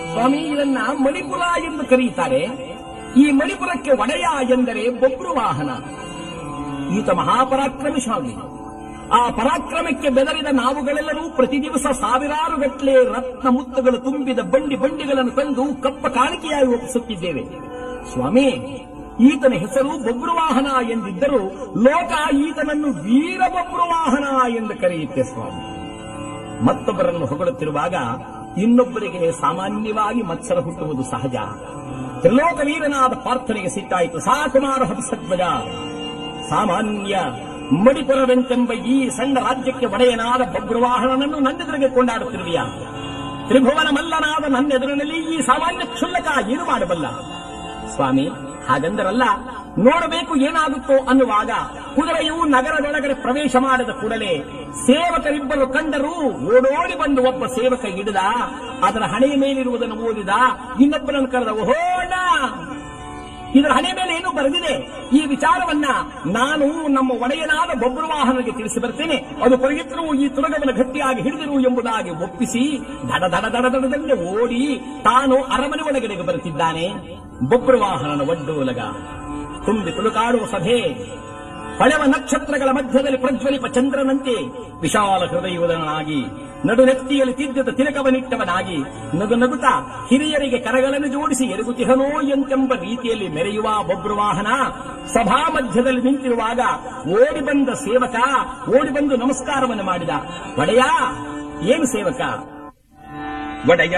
ಸ್ವಾಮಿ ಇದನ್ನ ಮಣಿಪುರ ಎಂದು ಕರೆಯುತ್ತಾರೆ ಈ ಮಣಿಪುರಕ್ಕೆ ಒಡೆಯ ಎಂದರೆ ಬೊಬ್ರು ವಾಹನ ಈತ ಮಹಾಪರಾಕ್ರಮಶಾಲಿ ಆ ಪರಾಕ್ರಮಕ್ಕೆ ಬೆದರಿದ ನಾವುಗಳೆಲ್ಲರೂ ಪ್ರತಿ ದಿವಸ ಸಾವಿರಾರು ಗಟ್ಟಲೆ ರತ್ನ ಮುತ್ತುಗಳು ತುಂಬಿದ ಬಂಡಿ ಬಂಡಿಗಳನ್ನು ತಂದು ಕಪ್ಪ ಕಾಣಿಕೆಯಾಗಿ ಒಪ್ಪಿಸುತ್ತಿದ್ದೇವೆ ಸ್ವಾಮಿ ಈತನ ಹೆಸರು ಬೊಬ್ರುವಾಹನ ಎಂದಿದ್ದರೂ ಲೋಕ ಈತನನ್ನು ವೀರ ಬೊಬ್ರುವಾಹನ ಎಂದು ಕರೆಯುತ್ತೆ ಸ್ವಾಮಿ ಮತ್ತೊಬ್ಬರನ್ನು ಹೊಗಳುತ್ತಿರುವಾಗ ಇನ್ನೊಬ್ಬರಿಗೆ ಸಾಮಾನ್ಯವಾಗಿ ಮತ್ಸರ ಹುಟ್ಟುವುದು ಸಹಜ ತ್ರಿಲೋಕ ವೀರನಾದ ಪಾರ್ಥನಿಗೆ ಸಿಟ್ಟಾಯಿತು ಸಾಕುಮಾರ ಹಂಸಧ್ವಜ ಸಾಮಾನ್ಯ ಮಣಿಪುರವೆಂತೆಂಬ ಈ ಸಣ್ಣ ರಾಜ್ಯಕ್ಕೆ ಒಡೆಯನಾದ ಬಬ್ರುವಾಹನನನ್ನು ನನ್ನೆದುರಿಗೆ ಕೊಂಡಾಡುತ್ತಿರುವೆಯಾ ತ್ರಿಭುವನ ಮಲ್ಲನಾದ ನನ್ನೆದುರಿನಲ್ಲಿ ಈ ಸಾಮಾನ್ಯ ಕ್ಷುಲ್ಲಕ ಏನು ಮಾಡಬಲ್ಲ ಸ್ವಾಮಿ ಹಾಗಂದರಲ್ಲ ನೋಡಬೇಕು ಏನಾಗುತ್ತೋ ಅನ್ನುವಾಗ ಕುದುರೆಯು ನಗರದೊಳಗಡೆ ಪ್ರವೇಶ ಮಾಡಿದ ಕೂಡಲೇ ಸೇವಕರಿಬ್ಬರು ಕಂಡರೂ ಓಡೋಡಿ ಬಂದು ಒಬ್ಬ ಸೇವಕ ಹಿಡಿದ ಅದರ ಹಣೆಯ ಮೇಲಿರುವುದನ್ನು ಓದಿದ ಇನ್ನೊಬ್ಬರನ್ನು ಕರೆದ ಓಹೋಣ ಇದರ ಹಣೆ ಮೇಲೆ ಏನು ಬರೆದಿದೆ ಈ ವಿಚಾರವನ್ನ ನಾನು ನಮ್ಮ ಒಡೆಯನಾದ ಬೊಬ್ರುವಾಹನಿಗೆ ತಿಳಿಸಿ ಬರ್ತೇನೆ ಅದು ಪರಗಿದ್ರು ಈ ತುರಗವನ್ನು ಗಟ್ಟಿಯಾಗಿ ಹಿಡಿದಿರು ಎಂಬುದಾಗಿ ಒಪ್ಪಿಸಿ ದಡ ದಡ ದಡ ದಡದಲ್ಲೇ ಓಡಿ ತಾನು ಅರಮನೆ ಒಳಗಡೆಗೆ ಬರುತ್ತಿದ್ದಾನೆ ಬೊಬ್ರುವಾಹನನ ಒಡ್ಡೋಲಗ ತುಂಬಿ ತುಳುಕಾಡುವ ಸಭೆ ಹೊಳೆವ ನಕ್ಷತ್ರಗಳ ಮಧ್ಯದಲ್ಲಿ ಪ್ರಜ್ವಲಿಪ ಚಂದ್ರನಂತೆ ವಿಶಾಲ ಹೃದಯುವುದನಾಗಿ ನಡುನೆತ್ತಿಯಲ್ಲಿ ತಿದ್ದಿದ ತಿಲಕವನಿಟ್ಟವನಾಗಿ ನಗು ನಗುತ್ತಾ ಹಿರಿಯರಿಗೆ ಕರಗಳನ್ನು ಜೋಡಿಸಿ ಎರಗುತಿಹನೋ ಎಂತೆಂಬ ರೀತಿಯಲ್ಲಿ ಮೆರೆಯುವ ಬೊಬ್ರುವಾಹನ ಸಭಾ ಮಧ್ಯದಲ್ಲಿ ನಿಂತಿರುವಾಗ ಓಡಿ ಬಂದ ಸೇವಕ ಓಡಿ ಬಂದು ನಮಸ್ಕಾರವನ್ನು ಮಾಡಿದ ಒಡೆಯ ಏನು ಸೇವಕ ಒಡೆಯ